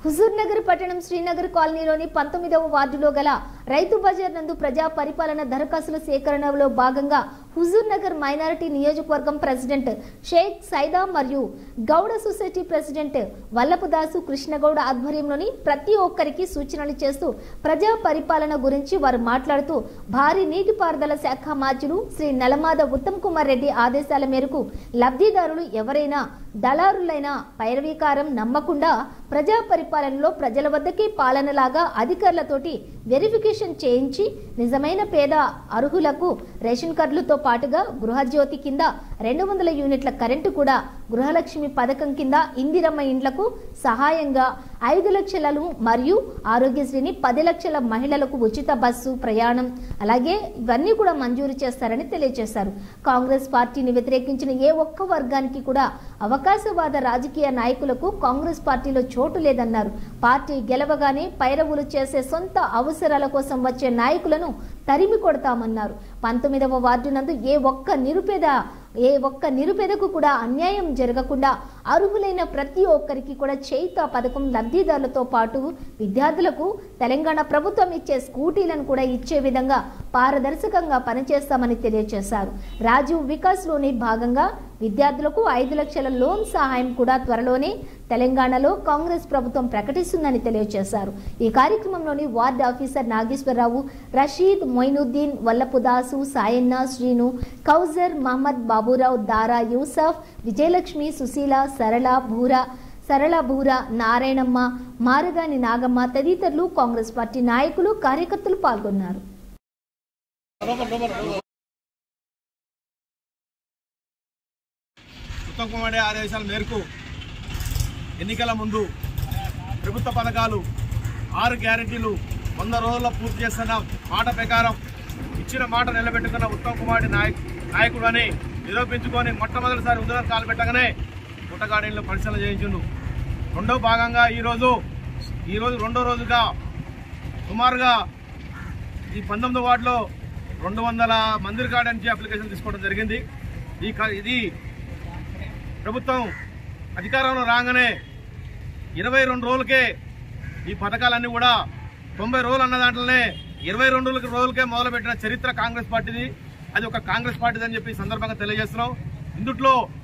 హుజూర్ నగర్ పట్టణం శ్రీనగర్ కాలనీలోని పంతొమ్మిదవ వార్డులో గల రైతు బజార్ నందు ప్రజా పరిపాలన దరఖాస్తుల సేకరణలో భాగంగా హుజూర్ నగర్ మైనారిటీ నియోజకవర్గం ప్రెసిడెంట్ షేక్ సైదా మరియు గౌడ సొసైటీ ప్రెసిడెంట్ వల్లపుదాసు కృష్ణగౌడ ఆధ్వర్యంలోని ప్రతి ఒక్కరికి సూచనలు చేస్తూ ప్రజా పరిపాలన గురించి వారు మాట్లాడుతూ భారీ నీటిపారుదల శాఖ మాధ్యులు శ్రీ నలమాద ఉత్తమ్ కుమార్ రెడ్డి ఆదేశాల మేరకు లబ్ధిదారులు ఎవరైనా దళారులైన పైరవీకారం నమ్మకుండా ప్రజా పరిపాలనలో ప్రజల వద్దకే పాలనలాగా అధికారులతోటి వెరిఫికేషన్ చేయించి నిజమైన పేద అర్హులకు రేషన్ కార్డులతో పాటుగా గృహజ్యోతి కింద రెండు వందల యూనిట్ల కరెంటు కూడా గృహలక్ష్మి పథకం కింద ఇందిరమ్మ ఇండ్లకు సహాయంగా ఐదు లక్షలను మరియు ఆరోగ్యశ్రీని పది లక్షల మహిళలకు ఉచిత బస్సు ప్రయాణం అలాగే ఇవన్నీ కూడా మంజూరు చేస్తారని తెలియజేశారు కాంగ్రెస్ పార్టీని వ్యతిరేకించిన ఏ ఒక్క వర్గానికి కూడా అవకాశవాద రాజకీయ నాయకులకు కాంగ్రెస్ పార్టీలో చోటు లేదన్నారు పార్టీ గెలవగానే పైరవులు చేసే సొంత అవసరాల కోసం వచ్చే నాయకులను తరిమి కొడతామన్నారు పంతొమ్మిదవ వార్డు నందు ఏ ఒక్క నిరుపేద ఏ ఒక్క నిరుపేదకు కూడా అన్యాయం జరగకుండా అర్హులైన ప్రతి ఒక్కరికి కూడా చేయిత పథకం లబ్ధిదారులతో పాటు విద్యార్థులకు తెలంగాణ ప్రభుత్వం ఇచ్చే స్కూటీలను కూడా ఇచ్చే విధంగా పారదర్శకంగా పనిచేస్తామని తెలియజేశారు రాజీవ్ వికాస్లోని భాగంగా విద్యార్థులకు ఐదు లక్షల లోన్ సహాయం కూడా త్వరలోనే తెలంగాణలో కాంగ్రెస్ ప్రభుత్వం ప్రకటిస్తుందని తెలియజేశారు ఈ కార్యక్రమంలోని వార్డు ఆఫీసర్ నాగేశ్వరరావు రషీద్ మొయినుద్దీన్ వల్లపుదాసు సాయన్న శ్రీను కౌజర్ మహమ్మద్ బాబురావు దారా యూసఫ్ విజయలక్ష్మి సుశీల సరళ భూరా సరళ భూరా నారాయణమ్మ మారగాని నాగమ్మ తదితరులు కాంగ్రెస్ పార్టీ నాయకులు కార్యకర్తలు పాల్గొన్నారు ఉత్తమ్ కుమార్ రెడ్డి ఆదేశాల మేరకు ఎన్నికల ముందు ప్రభుత్వ పథకాలు ఆరు గ్యారెంటీలు వంద రోజుల్లో పూర్తి చేస్తున్న మాట ప్రకారం ఇచ్చిన మాట నిలబెట్టుకున్న ఉత్తమ్ కుమార్ రెడ్డి నాయక్ నాయకుడు అని నిరూపించుకొని మొట్టమొదటిసారి ఉదయం కాలు పెట్టగానే పుట్టగాడీలో పరిశీలన చేయించిండు రెండో భాగంగా ఈరోజు ఈరోజు రెండో రోజుగా సుమారుగా ఈ పంతొమ్మిదో వార్డులో రెండు వందల మందిర్ కార్డు నుంచి అప్లికేషన్ తీసుకోవడం జరిగింది ఈ క- ఇది ప్రభుత్వం అధికారంలో రాగానే ఇరవై రెండు రోజులకే ఈ పథకాలన్నీ కూడా తొంభై రోజులు అన్న దాంట్లోనే ఇరవై రెండు రోజులకే మొదలుపెట్టిన చరిత్ర కాంగ్రెస్ పార్టీది అది ఒక కాంగ్రెస్ పార్టీది అని చెప్పి ఈ సందర్భంగా తెలియజేస్తున్నాం ఇందుట్లో